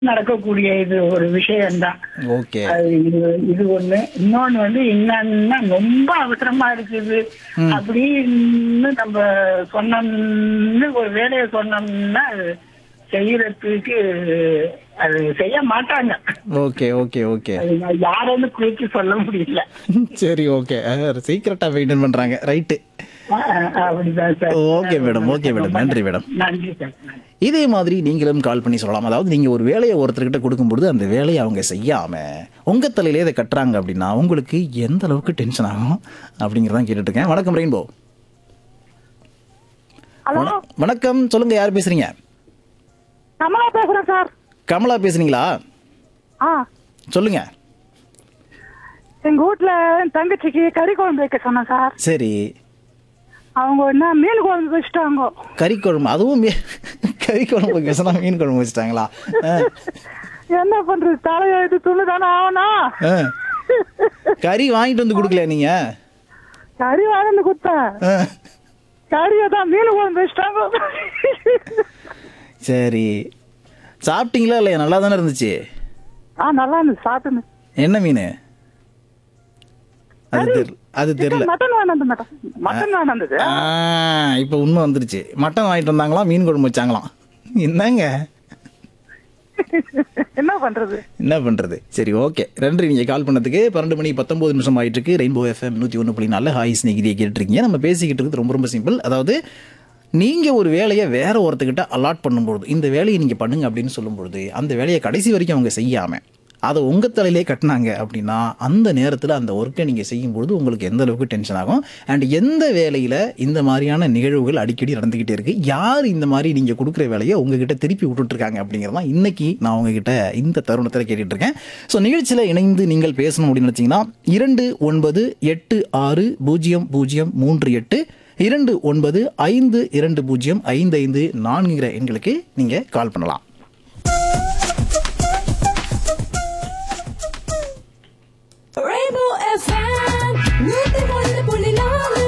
நடக்கக்கூடிய இது ஒரு விஷயம்தான் ஓகே அது இது இது ஒண்ணு இன்னொன்னு வந்து என்னன்னா ரொம்ப அவசரமா இருக்குது அப்படின்னு நம்ம சொன்னோம்னு ஒரு வேலையை சொன்னோம்னா அது செய்யறதுக்கு அது செய்ய மாட்டாங்க ஓகே ஓகே ஓகே அது நான் யாருன்னு குறிச்சு சொல்ல முடியல சரி ஓகே சீக்கிரட்டா மெயின்டைன் பண்றாங்க ரைட்டு ஆஹ் அப்படிதான் sir okay madam okay madam நன்றி மேடம் நன்றி சார் நன்றி. இதே மாதிரி நீங்களும் கால் பண்ணி சொல்லலாம் அதாவது நீங்க ஒரு வேலையை ஒருத்தர்கிட்ட கொடுக்கும்பொழுது அந்த வேலையை அவங்க செய்யாம உங்க தலையிலே இதை கட்டுறாங்க அப்படின்னா உங்களுக்கு எந்த அளவுக்கு டென்ஷன் ஆகும் அப்படிங்கிறதான் கேட்டுட்டு இருக்கேன் வணக்கம் ரெயின்போ ஹலோ வண- வணக்கம் சொல்லுங்க யார் பேசுறீங்க கமலா பேசுறேன் சார் கமலா பேசுறீங்களா ஆ சொல்லுங்க எங்க வீட்ல என் தங்கச்சிக்கு கறி குழம்பு வைக்க சொன்னேன் சார் சரி அவங்க என்ன மீன் குழம்பு வச்சுட்டாங்க கறி குழம்பு அதுவும் மீ- கறி குழம்பு வைக்க மீன் குழம்பு வச்சுட்டாங்களா ஆ, என்ன பண்றது தலையெழுத்து துணி தானே ஆகணும் ஆ. கறி வாங்கிட்டு வந்து கொடுக்கல நீங்க கறி வாங்கி கொடுத்தேன் ஆ. கறியை தான் மீன் குழம்பு வச்சுட்டாங்க சரி சாப்பிட்டீங்களா இல்லையா நல்லா தானே இருந்துச்சு ஆ நல்லா இருந்துச்சு சாப்பிட்டுன்னு என்ன மீன் அது தெரியல அது தெரியல மட்டன் வேணாந்து மேடம் மட்டன் வேணாந்தது ஆ, இப்ப உண்மை வந்துருச்சு மட்டன் வாங்கிட்டு வந்தாங்களாம் மீன் குழம்பு வச்சாங்களாம் என்னங்க என்ன பண்றது என்ன பண்றது சரி ஓகே நன்றி நீங்க கால் பண்ணதுக்கு பன்னெண்டு மணி பத்தொன்பது நிமிஷம் ஆயிட்டு இருக்கு ரெயின்போ எஃப்எம் நூத்தி ஒன்று புள்ளி நாலு ஹாய் ஸ்நேகிதியை கேட்டுருக்கீங்க நம்ம பேசிக்கிட்டு இருக்கிறது ரொம்ப ரொம்ப சிம்பிள் அதாவது நீங்க ஒரு வேலையை வேற ஒருத்தர்கிட்ட அலாட் பண்ணும்பொழுது இந்த வேலையை நீங்க பண்ணுங்க அப்படின்னு சொல்லும்பொழுது அந்த வேலையை கடைசி வரைக்கும் அவங்க செய்யாம அதை உங்க தலையிலே கட்டினாங்க அப்படின்னா அந்த நேரத்தில் அந்த ஒர்க்கை நீங்கள் செய்யும்பொழுது உங்களுக்கு எந்த அளவுக்கு டென்ஷன் ஆகும் அண்ட் எந்த வேலையில் இந்த மாதிரியான நிகழ்வுகள் அடிக்கடி நடந்துக்கிட்டே இருக்கு யார் இந்த மாதிரி நீங்கள் கொடுக்குற வேலையை உங்ககிட்ட திருப்பி விட்டுட்டு இருக்காங்க அப்படிங்கிறதான் இன்னைக்கு நான் உங்ககிட்ட இந்த தருணத்தில் கேட்டுட்டு இருக்கேன் ஸோ நிகழ்ச்சியில் இணைந்து நீங்கள் பேசணும் அப்படின்னு நினச்சிங்கன்னா இரண்டு ஒன்பது எட்டு ஆறு பூஜ்ஜியம் பூஜ்ஜியம் மூன்று எட்டு இரண்டு ஒன்பது ஐந்து இரண்டு பூஜ்ஜியம் ஐந்து ஐந்து நான்குங்கிற எண்களுக்கு நீங்கள் கால் பண்ணலாம் Rainbow FM, நூத்தி ஒன்று புள்ளி நாலு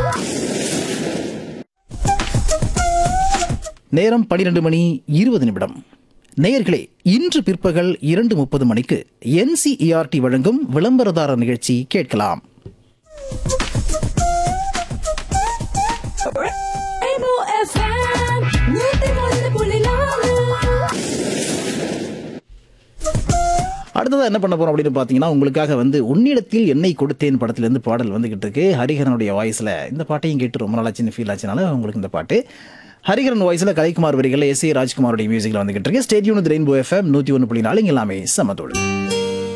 நேரம் பன்னிரண்டு மணி இருபது நிமிடம் நேயர்களே இன்று பிற்பகல் இரண்டு முப்பது மணிக்கு என்சிஇஆர்டி வழங்கும் விளம்பரதார நிகழ்ச்சி கேட்கலாம் Rainbow FM, நூத்தி ஒன்று புள்ளி நாலு அடுத்ததா என்ன பண்ண போறோம் அப்படின்னு பார்த்தீங்கன்னா உங்களுக்காக வந்து உன்னிடத்தில் என்னை கொடுத்தேன் படத்திலிருந்து பாடல் வந்துகிட்டு இருக்கு ஹரிஹரனுடைய வாய்ஸ்ல இந்த பாட்டையும் கேட்டு ரொம்ப நாளாச்சுன்னு ஃபீல் ஆச்சுனால உங்களுக்கு இந்த பாட்டு ஹரிஹரன் வாய்ஸ்ல கலைக்குமார் வரிகள் எஸ் ஏ ராஜ்குமாரோட மியூசிக்ல வந்துகிட்டு இருக்கு ஸ்டேடியம் ரெயின்போ எஃப்எம் நூற்றி ஒன்று புள்ளி நாலு இங்க எல்லாமே சமத்தோடு